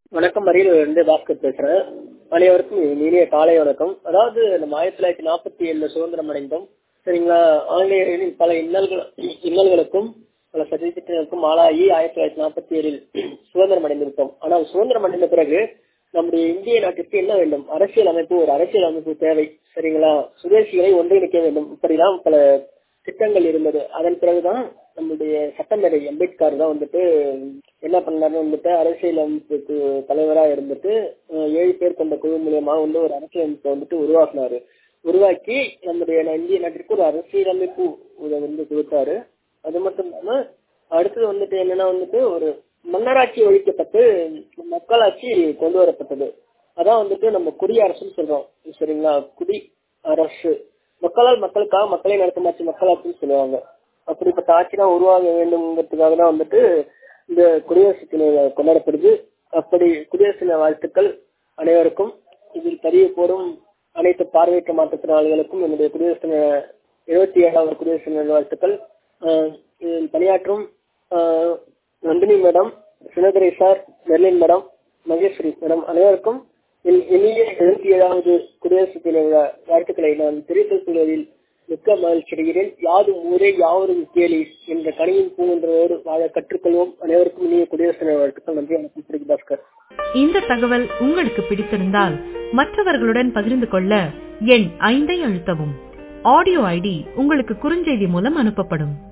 வணக்கம் அரியலூர் இருந்து பாஸ்கர் பேசுறேன் அனைவருக்கும் இனிய காலை வணக்கம் அதாவது நம்ம ஆயிரத்தி தொள்ளாயிரத்தி நாற்பத்தி ஏழுல சுதந்திரம் அடைந்தோம் சரிங்களா ஆங்கிலேயர்களின் பல இன்னல்கள் இன்னல்களுக்கும் பல சதித்திட்டங்களுக்கும் ஆளாகி ஆயிரத்தி தொள்ளாயிரத்தி நாற்பத்தி ஏழில் சுதந்திரம் அடைந்திருக்கோம் ஆனால் சுதந்திரம் அடைந்த பிறகு நம்முடைய இந்திய நாட்டிற்கு என்ன வேண்டும் அரசியல் அமைப்பு ஒரு அரசியல் அமைப்பு தேவை சரிங்களா சுதேசிகளை ஒன்றிணைக்க வேண்டும் இப்படிதான் பல திட்டங்கள் இருந்தது அதன் பிறகுதான் நம்முடைய சட்டமேதை அம்பேத்கர் தான் வந்துட்டு என்ன பண்ணாருன்னு வந்துட்டு அரசியல் அமைப்புக்கு தலைவராக இருந்துட்டு ஏழு பேர் கொண்ட குழு மூலியமா வந்து ஒரு அரசியல் அமைப்பை வந்துட்டு உருவாக்குனாரு உருவாக்கி நம்முடைய இந்திய நாட்டிற்கு ஒரு அரசியல் அமைப்பு வந்து கொடுத்தாரு அது மட்டும் இல்லாம அடுத்தது வந்துட்டு என்னன்னா வந்துட்டு ஒரு மன்னராட்சி ஒழிக்கப்பட்டு மக்களாட்சி கொண்டு வரப்பட்டது அதான் வந்துட்டு நம்ம குடியரசுன்னு சொல்றோம் சரிங்களா குடி அரசு மக்களால் மக்களுக்காக மக்களை நடத்தும் ஆட்சி மக்களாட்சின்னு சொல்லுவாங்க அப்படிப்பட்ட ஆட்சி தான் உருவாக வேண்டும்ங்கிறதுக்காக தான் வந்துட்டு இந்த குடியரசு தினம் கொண்டாடப்படுது அப்படி குடியரசு தின வாழ்த்துக்கள் அனைவருக்கும் இதில் பதிவு போடும் அனைத்து பார்வையற்ற மாற்றுத்திறனாளிகளுக்கும் என்னுடைய குடியரசு தின இருபத்தி ஏழாவது குடியரசு தின வாழ்த்துக்கள் இதில் பணியாற்றும் Nandini madam Sunadurai sir Merlin madam Maheswari madam அனைவருக்கும் இனிய எழுபத்தி ஏழாவது குடியரசு தின வாழ்த்துக்களை நான் தெரிவித்துக் கொள்வதில் மிக்க மகிழ்ச்சி அடைகிறேன் யாதும் ஊரே யாவரும் கேலி என்ற கனியின் பூங்கன்றோடு வாழ கற்றுக்கொள்வோம் அனைவருக்கும் இனிய குடியரசு தின வாழ்த்துக்கள் நன்றி வணக்கம் பாஸ்கர் இந்த தகவல் உங்களுக்கு பிடித்திருந்தால் மற்றவர்களுடன் பகிர்ந்து கொள்ள எண் ஐந்தை அழுத்தவும் ஆடியோ ஐடி உங்களுக்கு குறுஞ்செய்தி மூலம் அனுப்பப்படும்